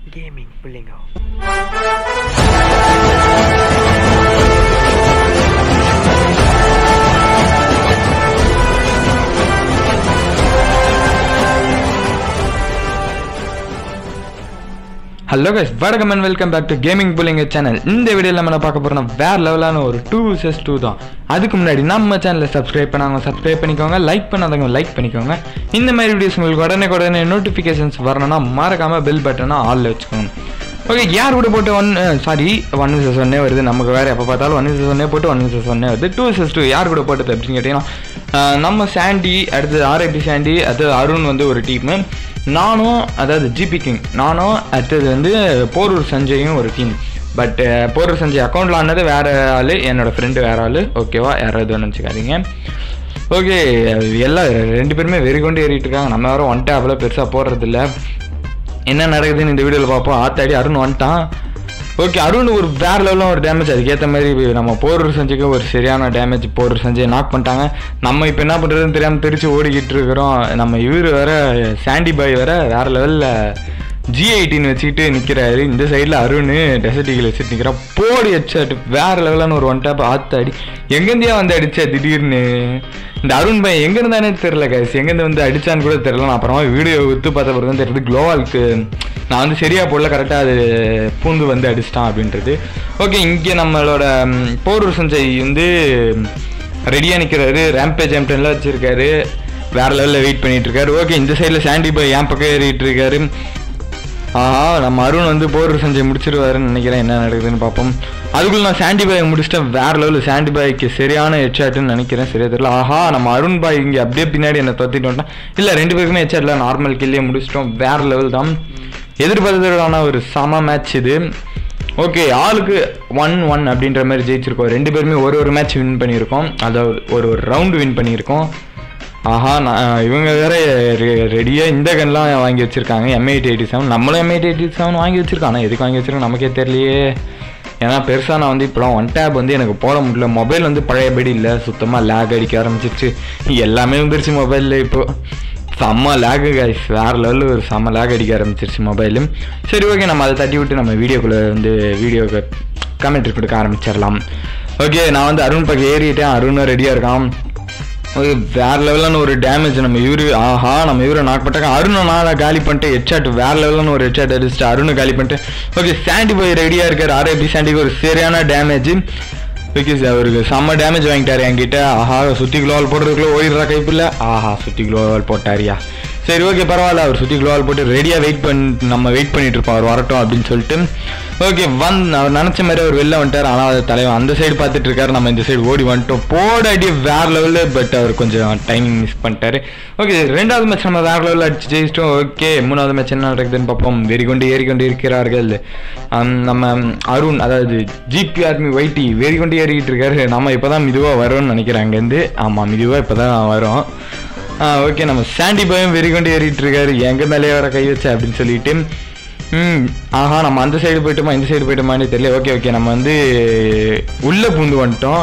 Gaming Pulingo. Hello guys வணக்கம் and welcome back to gaming புல்லிங்க channel இந்த வீடியோவில் நம்ம என்ன பார்க்க போறோம்னா வேற லெவலான ஒரு டூ vs டூ தான் அதுக்கு முன்னாடி நம்ம சேனலை சப்ஸ்கிரைப் பண்ணாங்க சப்ஸ்கிரைப் பண்ணிக்கோங்க லைக் பண்ணாதவங்க லைக் பண்ணிக்கோங்க இந்த மாதிரி வீடியோஸ் உங்களுக்கு உடனே உடனே நோட்டிஃபிகேஷன்ஸ் வரணும்னா மறக்காம பெல் பட்டனை ஆல்ல வச்சுக்கோங்க ஓகே யார் கூட போட்டு ஒன் சாரி ஒன் விசஸ் ஒன்னே வருது நமக்கு வேறு எப்போ பார்த்தாலும் ஒன் விசஸ் ஒன்னே போட்டு ஒன் விசஸ் ஒன்னே வருது டூ விசஸ் டூ யார் கூட போட்டது அப்படின்னு கேட்டிங்கன்னா அஹ், நம்ம சாண்டி அடுத்து ஆர்ஐபி சாண்டி அடுத்து அருண் வந்து ஒரு டீமு நானும் அதாவது ஜிபி கிங் நானும் அடுத்தது வந்து போரூர் சஞ்சயும் ஒரு டீம் பட் போரூர் சஞ்சய் அக்கௌண்ட்டில் ஆனது வேறு ஆள் என்னோட ஃப்ரெண்டு வேறு ஆள் ஓகேவா யாராவது நினச்சிக்காதீங்க ஓகே எல்லாம் ரெண்டு பேருமே வெறி கொண்டு ஏறிட்டு இருக்காங்க நம்ம வேறு ஒன் டேப்பில் பெருசாக போடுறதில்ல என்ன நடக்குதுன்னு இந்த வீடியோவில் பார்ப்போம் ஆத்தாடி அருண் வந்துட்டான் ஓகே அருண் ஒரு வேற லெவலில் ஒரு டேமேஜ் அதுக்கேற்ற மாதிரி நம்ம போரூர் செஞ்சுக்க ஒரு சரியான டேமேஜ் போரூர் செஞ்சு நாக் பண்ணிட்டாங்க நம்ம இப்போ என்ன பண்ணுறதுன்னு தெரியாமல் தெரிச்சு ஓடிக்கிட்டு இருக்கிறோம் நம்ம இவர் வேற சாண்டி பாய் வேற வேற லெவலில் ஜி ஐட்டின்னு வச்சுக்கிட்டு நிற்கிறாரு இந்த சைடில் அருண் டெசர்டிகள் வச்சுட்டு நிற்கிறான் போடி ஹெட்ஷாட் வேற லெவலான ஒரு ஒன் டேப் ஆத்தாடி எங்கேருந்தியா வந்து அடிச்சா திடீர்னு இந்த அருண் பையன் எங்க இருந்தானே தெரியல கைஸ் எங்கேருந்து வந்து அடிச்சான்னு கூட தெரியல நான் அப்புறமா வீடியோ வித்து பார்த்த பிறகு தான் தெரியுது க்ளோவாலுக்கு நான் வந்து சரியா போடல கரெக்டாக அது பூந்து வந்து அடிச்சிட்டான் அப்படின்றது ஓகே இங்கே நம்மளோட ம், போரூர் சஞ்சய் வந்து ரெடியாக நிற்கிறாரு ரேம்பேஜ் எம்டன்ல வச்சிருக்காரு வேற லெவலில் வெயிட் பண்ணிட்டு இருக்காரு ஓகே இந்த சைடில் சாண்டி பாய் என் பக்கம் ஏறிட்டு இருக்காரு ஆஹா நம்ம அருண் வந்து போர் சஞ்சய் முடிச்சிருவாருன்னு நினைக்கிறேன் என்ன நடக்குதுன்னு பார்ப்போம் அதுக்குள்ள நான் சாண்டி பாய் முடிச்சிட்டேன் வேற லெவலில் சாண்டி பாய்க்கு சரியான ஹெட்ஷாட்னு நினைக்கிறேன் சரியா தெரியல ஆஹா நம்ம அருண் பாய் இங்கே அப்படியே பின்னாடி என்ன தொத்திட்டு வந்துட்டான் இல்லை ரெண்டு பேருக்குமே ஹெட்ஷாட்ல நார்மல் கில்லே முடிச்சிட்டோம் வேற லெவல் தான் எதிர்பார்த்ததான ஒரு சம மேட்ச் இது ஓகே ஆளுக்கு ஒன் ஒன் அப்படின்ற மாதிரி ஜெயிச்சிருக்கோம் ரெண்டு பேருமே ஒரு ஒரு மேட்ச் வின் பண்ணியிருக்கோம் அதாவது ஒரு ஒரு ரவுண்டு வின் பண்ணியிருக்கோம் ஆஹா நான் இவங்க வேற ரெடியாக இந்த கன்லாம் வாங்கி வச்சிருக்காங்க எம் எயிட் எயிட்டி செவன் நம்மளும் எம் எயிட் எயிட்டி செவன் வாங்கி வச்சிருக்கோம் ஆனால் எதுக்கு வாங்கி வச்சிருக்கோம் நமக்கே தெரியலையே ஏன்னா பெருசாக நான் வந்து இப்போலாம் ஒன் டேப் வந்து எனக்கு போட முடியல மொபைல் வந்து பழையபடி இல்லை சுத்தமாக லேக் அடிக்க ஆரம்பிச்சிருச்சு எல்லாமே வந்துருச்சு மொபைலில் இப்போ செம்ம லேகு கைஸ் வேறு லெவலில் ஒரு செம்ம லேக் அடிக்க ஆரம்பிச்சிருச்சு மொபைலு சரி ஓகே நம்ம அதை தட்டி விட்டு நம்ம வீடியோக்குள்ளே வந்து வீடியோக்கு கமெண்ட் கொடுக்க ஆரம்பிச்சிடலாம் ஓகே நான் வந்து அருண் பக்கம் ஏறிட்டேன் அருணும் ரெடியாக இருக்கான் ஒரு வேற லெவலான ஒரு டேமேஜ் நம்ம இவரு ஆஹா நம்ம இவரை நாக் பண்ணிட்டாங்க அருணை நான் காலி பண்ணிட்டு ஹெட்ஷாட் வேற லெவலான ஒரு ஹெட்ஷாட் அடிச்சுட்டு அருணை காலி பண்ணிட்டு ஓகே சாண்டி போய் ரெடியாக இருக்காரு ஆர்ஐபி சாண்டிக்கு ஒரு சரியான டேமேஜ் ஓகே சார் அவருக்கு செம்ம டேமேஜ் வாங்கிட்டாரு என்கிட்ட ஆஹா சுற்றி குளோவால் போடுறதுக்குள்ள ஓடிடுறா கைப்பில்ல ஆஹா சுற்றி குளோவால் போட்டாரியா சரி ஓகே பரவாயில்ல அவர் சுற்றி குளோவால் போட்டு ரெடியாக வெயிட் பண்ணி நம்ம வெயிட் பண்ணிட்டு இருப்போம் அவர் வரட்டும் அப்படின்னு சொல்லிட்டு ஓகே வந் அவர் நினச்ச மாதிரி அவர் வெளில வந்துட்டார் ஆனால் அது தலைவன் அந்த சைடு பார்த்துட்டு இருக்காரு நம்ம இந்த சைடு ஓடி வந்துட்டோம் போட அடி வேற லெவலில் பட் அவர் கொஞ்சம் டைமிங் மிஸ் பண்ணிட்டாரு ஓகே ரெண்டாவது மேட்ச் நம்ம வேற லெவலில் அடிச்சு ஜெயிச்சிட்டோம் ஓகே மூணாவது மேட்ச் என்ன நடக்குதுன்னு பார்ப்போம் வெறி கொண்டு ஏறிக்கொண்டு இருக்கிறார்கள் ஆம், நம்ம அருண் அதாவது ஜிபி ஆர்மி ஒய்டி வெறி கொண்டு ஏறிக்கிட்டு இருக்காரு நம்ம இப்போ தான் மிதுவாக வரோம்னு நினைக்கிறேன் அங்கேருந்து ஆமாம் மிதுவாக இப்போ தான் வரோம் ஓகே நம்ம சாண்டி பாயும் வெறி கொண்டு ஏறிட்டு இருக்காரு எங்க மேலே வர கை வச்ச அப்படின்னு சொல்லிட்டு ம் ஆஹா நம்ம அந்த சைடு போயிட்டோமா இந்த சைடு போயிட்டோமான்னு தெரியல ஓகே ஓகே நம்ம வந்து உள்ளே பூந்து வந்துட்டோம்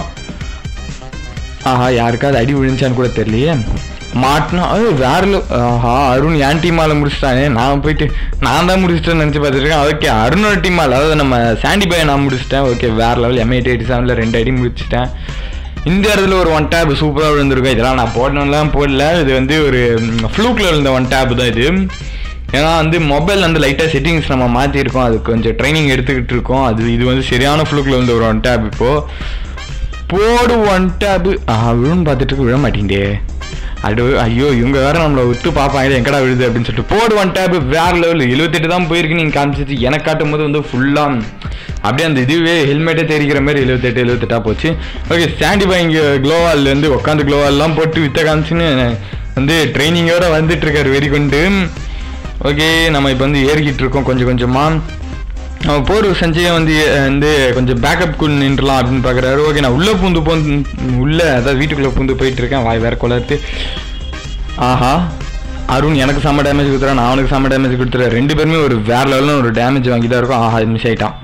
ஆஹா யாருக்காவது அடி விழுந்துச்சான்னு கூட தெரியலையே மாட்டினா அது வேற level. ஆஹா அருண் என் டீமால முடிச்சிட்டானே நான் போயிட்டு நான் தான் முடிச்சிட்டேன்னு நினச்சி பார்த்துருக்கேன் ஓகே அருணோட டீமால் அதாவது நம்ம சாண்டி பாயை நான் முடிச்சிட்டேன் ஓகே வேற லெவல் எம் எயிட் எயிட்டி செவனில் ரெண்டு அடி முடிச்சிட்டேன் இந்த இடத்துல ஒரு ஒன் டேப் சூப்பராக விழுந்திருக்கும் இதெல்லாம் நான் போடணும்லாம் போடல இது வந்து ஒரு ஃப்ளூக்கில் விழுந்த ஒன் டேப் தான் இது ஏன்னா வந்து மொபைல் வந்து லைட்டாக செட்டிங்ஸ் நம்ம மாற்றிருக்கோம் அது கொஞ்சம் ட்ரைனிங் எடுத்துக்கிட்டு இருக்கோம் அது இது வந்து சரியான ஃப்ளூக்கில் விழுந்த ஒரு ஒன் டேப் இப்போது போடு ஒன் டேபு ஆஹா விழுன்னு பார்த்துட்டு இருக்கு, விழ மாட்டேங்குதே அடு ஐயோ இவங்க வேற நம்மளை விட்டு பார்ப்பாங்க எங்கடா விழுது அப்படின்னு சொல்லிட்டு போடு ஒன் டேபு வேற லெவல் எழுபத்தெட்டு தான் போயிருக்கு நீங்கள் காமிச்சிச்சு எனக்கு காட்டும் போது வந்து ஃபுல்லாக அப்படியே அந்த இதுவே ஹெல்மெட்டே தெரிக்கிற மாதிரி எழுபத்தெட்டு எழுபத்தெட்டா போச்சு ஓகே சாண்டி பாய் இங்கே க்ளோவால் வந்து உட்காந்து க்ளோவால்லாம் போட்டு வித்த காமிச்சுன்னு வந்து ட்ரைனிங்கோட வந்துட்டு இருக்காரு வெறி கொண்டு ஓகே நம்ம இப்போ வந்து ஏறிக்கிட்டு இருக்கோம் கொஞ்சம் கொஞ்சமாக அவன் போர் சஞ்சயை வந்து அஹ், வந்து கொஞ்சம் பேக்கப் குள் நின்றுலாம் அப்படின்னு பார்க்குறாரு ஓகே நான் உள்ளே பூந்து போந்து உள்ளே அதாவது வீட்டுக்குள்ளே பூந்து போயிட்டு இருக்கேன் வாய் வேற குளத்து ஆஹா அருண் எனக்கு செம்ம டேமேஜ் கொடுத்துறேன் நான் அவனுக்கு செம்ம டேமேஜ் கொடுத்துறேன் ரெண்டு பேருமே ஒரு வேற லெவலில் ஒரு டேமேஜ் வாங்கி தான் இருக்கும் ஆஹா மிஸ் ஆயிட்டான்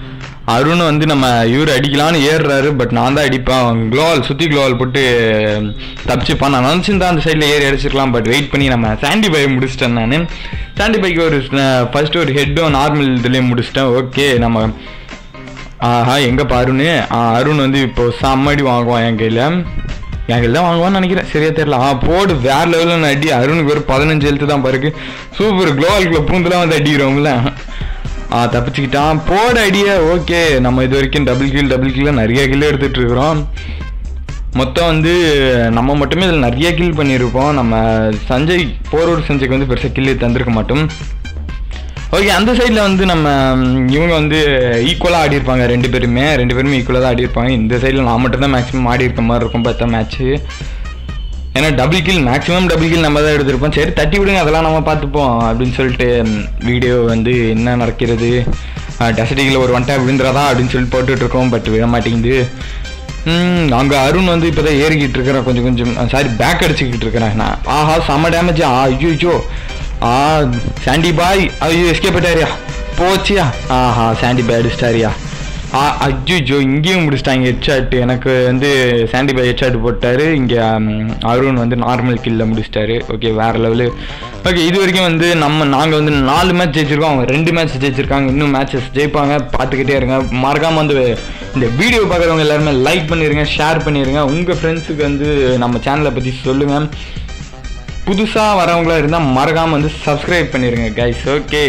அருண் வந்து நம்ம இவர் அடிக்கலான்னு ஏறுறாரு பட் நான் தான் அடிப்பேன் க்ளோவால் சுற்றி க்ளோவால் போட்டு தப்பிச்சுப்பான் நான் நினச்சிருந்தா அந்த சைடில் ஏறி அடிச்சிருக்கலாம் பட் வெயிட் பண்ணி நம்ம சாண்டி பை முடிச்சிட்டேன் நான் சாண்டி பைக்கு ஒரு ஃபர்ஸ்ட் ஒரு ஹெட்டும் நார்மல் இதுலேயும் முடிச்சிட்டேன் ஓகே நம்ம ஆஹா எங்கே அருண் அருண் வந்து இப்போ செம்மடி வாங்குவான் என் கையில் என் கையில் தான் வாங்குவான்னு நினைக்கிறேன் சரியா தெரியல ஆ போடு வேற லெவலில் நான் அடி அருணுக்கு ஒரு பதினஞ்சு எழுத்து தான் பாருக்கு சூப்பர் குளோவால்குள்ள பூந்துலாம் வந்து அடிக்கிறோம்ல ஆ தப்பிச்சுக்கிட்டான் போட அடிய ஓகே நம்ம இது வரைக்கும் டபுள் கீல் டபுள் கீழ நிறைய கில் எடுத்துட்டு இருக்கிறோம் மொத்தம் வந்து நம்ம மட்டுமே இதில் நிறைய கில் பண்ணியிருக்கோம் நம்ம சஞ்சய் போரூர் சஞ்சய்க்கு வந்து பெருசாக கில்லு தந்திருக்க மாட்டோம் ஓகே அந்த சைடில் வந்து நம்ம ம், இவங்க வந்து ஈக்குவலாக ஆடிருப்பாங்க ரெண்டு பேருமே ரெண்டு பேருமே ஈக்குவலாக தான் ஆடிருப்பாங்க இந்த சைடில் நான் மட்டும் தான் மேக்ஸிமம் ஆடி இருக்க மாதிரி இருக்கும் பார்த்தா மேட்ச்சு ஏன்னா double kill maximum double kill நம்ம தான் எடுத்திருப்போம் சரி தட்டி விடுங்க அதெல்லாம் நம்ம பார்த்துப்போம் அப்படின்னு சொல்லிட்டு வீடியோ வந்து என்ன நடக்கிறது டெசடிக்கில் ஒரு ஒன் டேப் விழுந்துறாதா அப்படின்னு சொல்லி போட்டுட்டு இருக்கோம் பட் விட மாட்டேங்குது அங்கே அருண் வந்து இப்போ தான் ஏறிக்கிட்டு இருக்கிறேன் கொஞ்சம் கொஞ்சம் சாரி பேக் அடிச்சுக்கிட்டு இருக்கிறேன் நான் ஆஹா செம்ம டேமேஜ் ஆ ஐயோ ஐயோ ஆ சாண்டி பாய் ஐயோ எஸ்கே போயிட்டாரியா போச்சியா ஆஹா சாண்டி பாய் அடிச்சிட்டாரியா ஆ அஜ்ஜோ இங்கேயும் முடிச்சிட்டாங்க ஹெட்ஷாட் எனக்கு வந்து சாண்டி பாய் ஹெட்ஷாட் போட்டாரு இங்கே அருண் வந்து நார்மல் கில்ல முடிச்சிட்டாரு ஓகே வேற லெவலு ஓகே இது வரைக்கும் வந்து நம்ம நாங்கள் வந்து நாலு மேட்ச் ஜெயிச்சிருக்கோம் அவங்க ரெண்டு மேட்ச் ஜெயிச்சிருக்காங்க இன்னும் மேட்சஸ் ஜெயிப்பாங்க பார்த்துக்கிட்டே இருங்க மறக்காம வந்து இந்த வீடியோ பார்க்குறவங்க எல்லாருமே லைக் பண்ணிடுங்க ஷேர் பண்ணிடுங்க உங்கள் ஃப்ரெண்ட்ஸுக்கு வந்து நம்ம சேனலை பற்றி சொல்லுங்கள் புதுசாக வரவங்களா இருந்தால் மறக்காமல் வந்து சப்ஸ்கிரைப் பண்ணிடுங்க கைஸ் ஓகே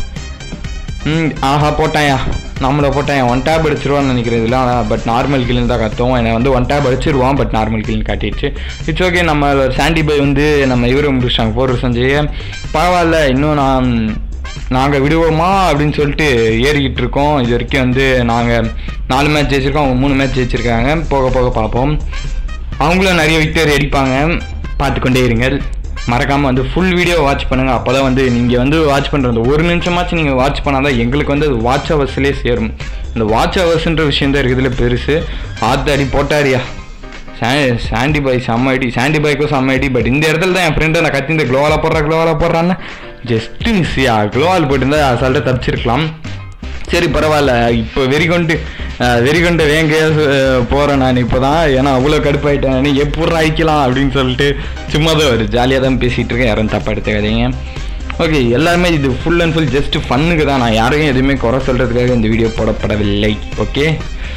ம் ஆஹா போட்டாயா நம்மளை போட்டான் ஒன் டேப் அடிச்சிருவான்னு நினைக்கிறேன் இதெல்லாம் பட் நார்மல் கில்னு தான் கத்துவோம் என்னை வந்து ஒன் டேப் அடிச்சிருவான் பட் நார்மல் கில்னு காட்டிடுச்சு இட்ஸ் ஓகே நம்ம சாண்டி பை வந்து நம்ம இவரை முடிச்சிட்டாங்க போடுற சஞ்சய பரவாயில்ல இன்னும் நான் நாங்கள் விடுவோமா அப்படின்னு சொல்லிட்டு ஏறிக்கிட்டு இருக்கோம் இது வரைக்கும் வந்து நாங்கள் நாலு மேட்ச் ஜெயிச்சிருக்கோம் அவங்க மூணு மேட்ச் ஜெயிச்சிருக்காங்க போக போக பார்ப்போம் அவங்களும் நிறைய விக்டரி அடிப்பாங்க பார்த்துக்கொண்டே இருங்கள் மறக்காமல் வந்து ஃபுல் வீடியோ வாட்ச் பண்ணுங்கள் அப்போ தான் வந்து நீங்கள் வந்து வாட்ச் பண்ணுறது ஒரு நிமிஷமாச்சும் நீங்கள் வாட்ச் பண்ணால் தான் எங்களுக்கு வந்து அது வாட்ச் ஹவர்ஸ்லேயே சேரும் இந்த வாட்ச் ஹவர்ஸ்ன்ற விஷயம் தான் இருக்குதுல பெருசு ஆத்து அடி போட்டாரியா சா சாண்டி பாய் செம்ம அடி சாண்டி பாய்க்கும் செம்ம அடி பட் இந்த இடத்துல தான் என் ஃப்ரெண்டை நான் கத்தி இந்த க்ளோவாலாக போடுறேன் க்ளோவாலாக போடுறான்னு ஜஸ்ட் மிஸ்ஸியா க்ளோவால் போட்டிருந்தா அசால்ட்டாக தப்பிச்சிருக்கலாம் சரி பரவாயில்ல இப்போ வெறிகொண்டு அஹ், வெறிகொண்டு வேங்க போகிறேன் நான் இப்போ தான் ஏன்னா அவ்வளோ கடுப்பாயிட்டேன் நான் எப்படி அழிக்கலாம் அப்படின்னு சொல்லிட்டு சும்மா தான் ஒரு ஜாலியாக தான் பேசிகிட்டு இருக்கேன் யாரும் தப்பாக எடுத்துக்காதீங்க ஓகே எல்லாருமே இது ஃபுல் அண்ட் ஃபுல் ஜஸ்ட் ஃபன்னுக்கு தான் நான் யாரையும் எதுவுமே குறை சொல்கிறதுக்காக இந்த வீடியோ போடப்படவில்லை ஓகே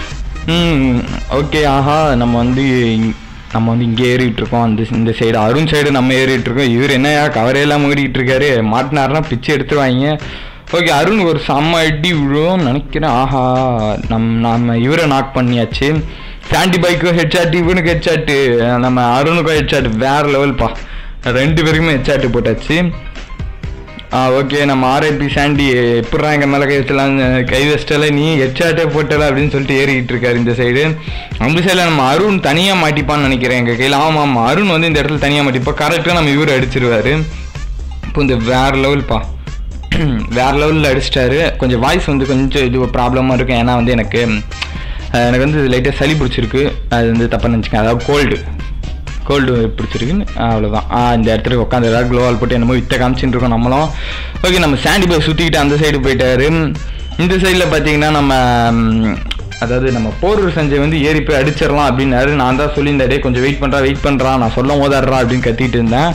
ம் ஓகே ஆஹா நம்ம வந்து இங்- நம்ம வந்து இங்கே ஏறிட்டு இருக்கோம் அந்த இந்த சைடு அருண் சைடு நம்ம ஏறிட்டு இருக்கோம் இவர் என்னையா கவரையெல்லாம் மூடிட்டு இருக்காரு மாட்டினாருன்னா பிச்சு எடுத்துருவாங்க ஓகே அருண் ஒரு செம்ம அடி விழும் நினைக்கிறேன் ஆஹா நம் நம்ம இவரை நாக் பண்ணியாச்சு சாண்டி பைக்கும் ஹெட்ஷாட் இவனுக்கு ஹெட்ஷாட்டு நம்ம அருணுக்கும் ஹெட்ஷாட் வேற லெவல்ப்பா ரெண்டு பேருக்குமே ஹெட்ஷாட்டு போட்டாச்சு ஆ ஓகே நம்ம ஆர்ஐபி சாண்டி எப்படா எங்கள் மேலே கை வச்சலாம் கை வச்சிட்டல நீ ஹெட்ஷாட்டே போட்டல அப்படின்னு சொல்லிட்டு ஏறிக்கிட்டு இருக்காரு இந்த சைடு அந்த சைடில் நம்ம அருண் தனியாக மாட்டிப்பான்னு நினைக்கிறேன் எங்கள் கையில் ஆமாம் ஆமாம் அருண் வந்து இந்த இடத்துல தனியாக மாட்டிப்பா கரெக்டாக நம்ம இவர் அடிச்சிருவாரு இப்போ இந்த வேற லெவல்ப்பா வேற லெவலில் அடிச்சிட்டாரு கொஞ்சம் வாய்ஸ் வந்து கொஞ்சம் இது ப்ராப்ளமாக இருக்கும் ஏன்னா வந்து எனக்கு அஹ், எனக்கு வந்து லைட்டாக சளி பிடிச்சிருக்கு அது வந்து தப்பாக நினச்சிக்கேன் அதாவது கோல்டு கோல்டு பிடிச்சிருக்குன்னு அவ்வளோதான் ஆ இந்த இடத்துல உட்காந்து ஏதாவது க்ளோவால் போட்டு என்னமோ வித்த காமிச்சுட்டு இருக்கோம் நம்மளும் ஓகே நம்ம சாண்டி பாய் சுற்றிக்கிட்டு அந்த சைடு போயிட்டாரு இந்த சைடில் பார்த்தீங்கன்னா நம்ம ம், அதாவது நம்ம போரூர் சஞ்சய் வந்து ஏறி போய் அடிச்சிடலாம் அப்படின்னாரு நான் தான் சொல்லியிருந்தேன் "டேய், கொஞ்சம் வெயிட் பண்ணுறா வெயிட் பண்ணுறா நான் சொல்ல போதாடுறா அப்படின்னு கத்திட்டு இருந்தேன்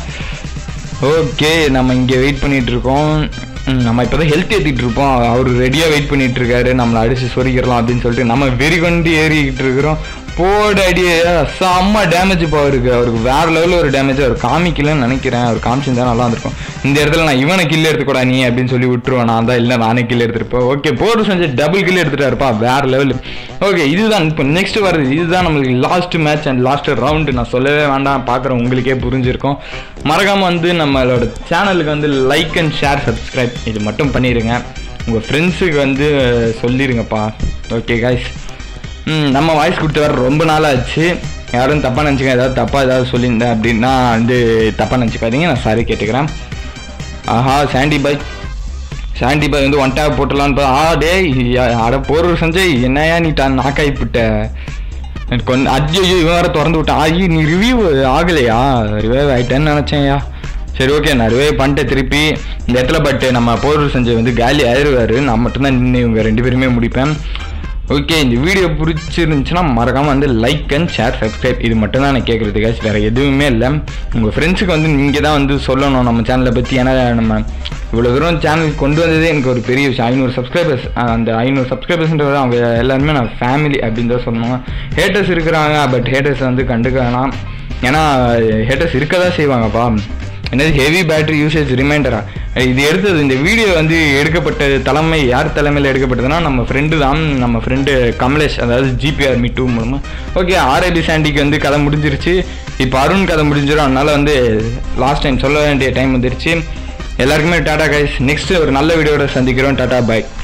ஓகே நம்ம இங்கே வெயிட் பண்ணிட்டு இருக்கோம் ம், நம்ம இப்போ தான் ஹெல்த் ஏற்றிட்டு இருப்போம் அவர் ரெடியாக வெயிட் பண்ணிட்டு இருக்காரு நம்மளை அடிச்சு சொரிக்கிறலாம் அப்படின்னு சொல்லிட்டு நம்ம வெறி கொண்டு ஏறிக்கிட்டு இருக்கிறோம் போட அடியே செம்ம டேமேஜ் இப்போ அவருக்கு அவருக்கு வேற லெவலில் ஒரு டேமேஜ் அவர் காமிக்கலன்னு நினைக்கிறேன் அவர் காமிச்சிருந்தா நல்லா இருந்திருக்கும் இந்த இடத்துல நான் இவனை கில் எடுத்துக்கூடா நீ அப்படின்னு சொல்லி விட்டுருவேன் நான் தான் இல்லை நானே கில் எடுத்துருப்பேன் ஓகே போர் செஞ்சு டபுள் கில் எடுத்துட்டாருப்பா வேற லெவல் ஓகே இதுதான் இப்போ நெக்ஸ்ட் வருது இதுதான் நம்மளுக்கு last match and last round நான் சொல்லவே வேண்டாம் பார்க்குறேன் உங்களுக்கே புரிஞ்சிருக்கும் மறக்காம வந்து நம்மளோட சேனலுக்கு வந்து லைக் அண்ட் ஷேர் சப்ஸ்கிரைப் இது மட்டும் பண்ணிடுங்க உங்கள் ஃப்ரெண்ட்ஸுக்கு வந்து சொல்லிடுங்கப்பா ஓகே காய்ஸ் ம் நம்ம வாய்ஸ் கொடுத்து வர ரொம்ப நாள் ஆச்சு யாரும் தப்பாக நினச்சிக்க ஏதாவது தப்பாக ஏதாவது சொல்லியிருந்தேன் அப்படின்னா வந்து தப்பாக நினச்சிக்காதீங்க நான் சாரி கேட்டுக்கிறேன் ஆஹா சாண்டி பாய் சாண்டி பாய் வந்து ஒன் டேப் போட்டலான்னு பா- ஆ டேய் யா- அட போர் சஞ்சய் என்னையா நீ தான் நாக்காய் விட்ட எனக்கு கொஞ்சம் ஐயோ இவன் வேற திறந்து விட்டான் ஐயோ நீ ரிவ்யூ ஆகலையா ரிவைவ் ஆயிட்டேன்னு நினச்சேன்யா சரி ஓகே நான் ரிவைவ் பண்ணிட்டேன் திருப்பி இந்த இடத்துல பட் நம்ம போர் சஞ்சய் வந்து காலி ஆயிடுவார் நான் மட்டும்தான் நின்று இவங்க ரெண்டு பேருமே முடிப்பேன் ஓகே இந்த வீடியோ பிடிச்சிருந்துச்சுன்னா மறக்காமல் வந்து லைக் அண்ட் ஷேர் சப்ஸ்கிரைப் இது மட்டும் தான் நான் கேட்குறது guys வேறு எதுவுமே இல்லை உங்கள் ஃப்ரெண்ட்ஸுக்கு வந்து நீங்கள் தான் வந்து சொல்லணும் நம்ம சேனலை பற்றி ஏன்னா நம்ம இவ்வளோ தூரம் சேனல் கொண்டு வந்ததே எனக்கு ஒரு பெரிய விஷயம் ஐநூறு சப்ஸ்கிரைபர்ஸ் அந்த ஐநூறு சப்ஸ்கிரைபர்ஸ்ன்றது அவங்க எல்லாருமே நான் ஃபேமிலி அப்படின்னு தான் சொல்லணும் ஹேட்டர்ஸ் இருக்கிறாங்க பட் ஹேட்டர்ஸ் வந்து கண்டுக்க வேணாம் ஏன்னா ஹேட்டர்ஸ் இருக்க தான் செய்வாங்கப்பா என்னது ஹெவி பேட்டரி யூசேஜ் ரிமைண்டரா இது எடுத்தது இந்த வீடியோ வந்து எடுக்கப்பட்ட தலைமை யார் தலைமையில் எடுக்கப்பட்டதுன்னா நம்ம ஃப்ரெண்டு தான் நம்ம ஃப்ரெண்டு கமலேஷ் அதாவது ஜிபிஆர் மீ டூ மூலமாக ஓகே ஆர்ஐபி சாண்டிக்கு வந்து கதை முடிஞ்சிருச்சு இப்போ அருண் கதை முடிஞ்சிடும் அதனால வந்து லாஸ்ட் டைம் சொல்ல வேண்டிய டைம் வந்துருச்சு எல்லாருக்குமே டாடா கைஸ் நெக்ஸ்ட் ஒரு நல்ல வீடியோட சந்திக்கிறோம் டாடா பாய்